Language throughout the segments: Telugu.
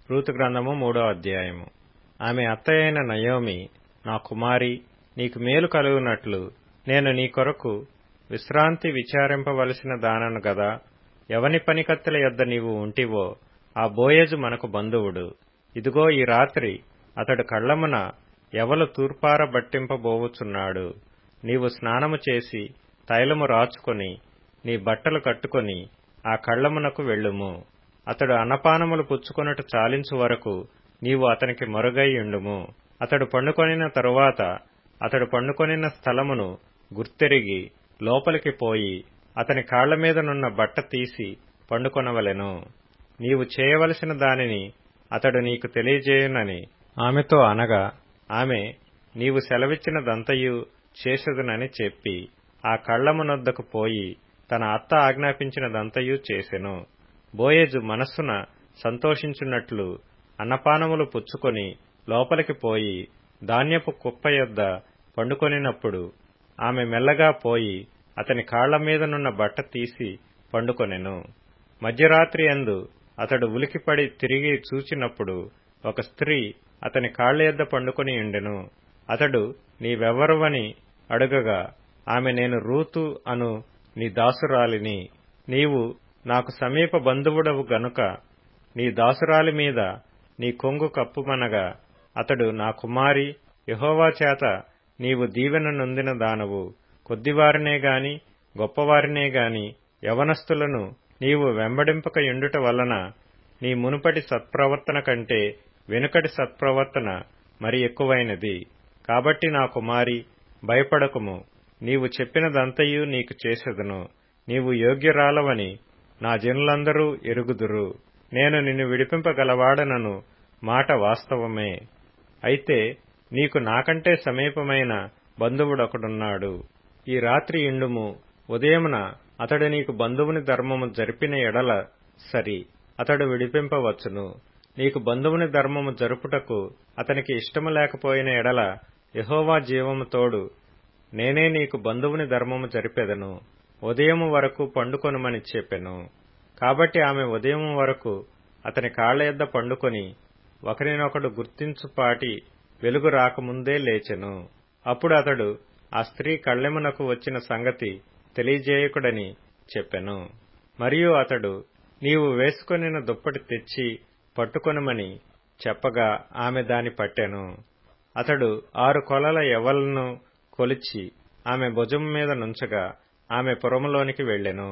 రూతు గ్రంథము మూడో అధ్యాయము ఆమె అత్తయైన నయోమి నా కుమారి నీకు మేలు కలుగునట్లు నేను నీ కొరకు విశ్రాంతి విచారింపవలసిన దానను గదా ఎవని పనికత్తెల యొద్ద నీవు ఉంటివో ఆ బోయజు మనకు బంధువుడు ఇదిగో ఈ రాత్రి అతడు కళ్లమున ఎవలు తూర్పార బట్టింపబోవుచున్నాడు నీవు స్నానము చేసి తైలము రాచుకొని నీ బట్టలు కట్టుకొని ఆ కళ్లమునకు వెళ్ళుము అతడు అన్నపానములు పుచ్చుకొనుట చాలించు వరకు నీవు అతనికి మరుగైయుండుము అతడు పండుకొనిన తరువాత అతడు పండుకొనిన స్థలమును గుర్తెరిగి లోపలికి పోయి అతని కాళ్ల మీదనున్న బట్ట తీసి పండుకొనవలెను నీవు చేయవలసిన దానిని అతడు నీకు తెలియజేయునని ఆమెతో అనగా ఆమె నీవు సెలవిచ్చినదంతయు చేసెదనని చెప్పి ఆ కళ్లమునొద్దకు పోయి తన అత్త ఆజ్ఞాపించినదంతయు చేసెను బోయేజు మనస్సున సంతోషించున్నట్లు అన్నపానములు పుచ్చుకొని లోపలికి పోయి ధాన్యపు కుప్ప యొద్ద పండుకొనినప్పుడు ఆమె మెల్లగా పోయి అతని కాళ్ల మీదనున్న బట్ట తీసి పండుకొనెను మధ్యరాత్రి ఎందు అతడు ఉలికిపడి తిరిగి చూచినప్పుడు ఒక స్త్రీ అతని కాళ్ల యొద్ద పండుకొని ఉండెను అతడు నీవెవ్వరువని అడుగగా ఆమె నేను రూతు అను నీ దాసురాలిని నీవు నాకు సమీప బంధువుడవు గనుక నీ దాసురాలి మీద నీ కొంగు కప్పుమనగా అతడు నా కుమారి యహోవా చేత నీవు దీవెన నొందిన దానవు కొద్దివారినే గాని గొప్పవారినే గాని యవనస్తులను నీవు వెంబడింపక ఎండుట వలన నీ మునుపటి సత్ప్రవర్తన కంటే వెనుకటి సత్ప్రవర్తన మరి ఎక్కువైనది కాబట్టి నా కుమారి భయపడకుము నీవు చెప్పినదంతయు నీకు చేసెదను నీవు యోగ్యురాలవని నా జనులందరూ ఎరుగుదురు నేను నిన్ను విడిపింపగలవాడనను మాట వాస్తవమే అయితే నీకు నాకంటే సమీపమైన బంధువుడొకడున్నాడు ఈ రాత్రి ఇండుము ఉదయమున అతడు నీకు బంధువుని ధర్మము జరిపిన ఎడల సరి అతడు విడిపింపవచ్చును నీకు బంధువుని ధర్మము జరుపుటకు అతనికి ఇష్టము లేకపోయిన ఎడల యహోవా జీవము తోడు నేనే నీకు బంధువుని ధర్మము జరిపెదను ఉదయము వరకు పండుకొనుమని చెప్పెను కాబట్టి ఆమె ఉదయం వరకు అతని కాళ్ల యొద్ద పండుకొని ఒకరినొకడు గుర్తించుపాటి వెలుగు రాకముందే లేచెను అప్పుడు అతడు ఆ స్త్రీ కళ్ళెమునకు వచ్చిన సంగతి తెలియజేయకుడని చెప్పెను మరియు అతడు నీవు వేసుకొనిన దుప్పటి తెచ్చి పట్టుకొనమని చెప్పగా ఆమె దాని పట్టెను అతడు ఆరు కొలల ఎవలను కొలిచి ఆమె భుజం మీద నుంచగా ఆమె పురములోనికి వెళ్లెను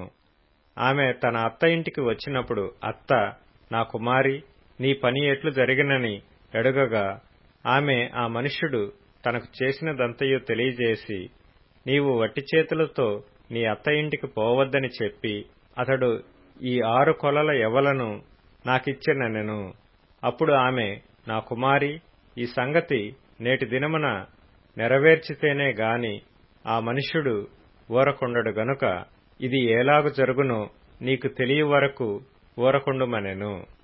ఆమె తన అత్త ఇంటికి వచ్చినప్పుడు అత్త నా కుమారి నీ పని ఎట్లు జరిగినని ఎడుగగా ఆమె ఆ మనుష్యుడు తనకు చేసినదంతయు తెలియజేసి నీవు వట్టి చేతులతో నీ అత్త ఇంటికి పోవద్దని చెప్పి అతడు ఈ ఆరు కొలల ఎవలను నాకిచ్చెనెను అప్పుడు ఆమె నా కుమారి ఈ సంగతి నేటి దినమున నెరవేర్చితేనే గాని ఆ మనుష్యుడు ఊరకుండడు గనుక ఇది ఏలాగు జరుగునో నీకు తెలియ వరకు ఊరకుండుమనెను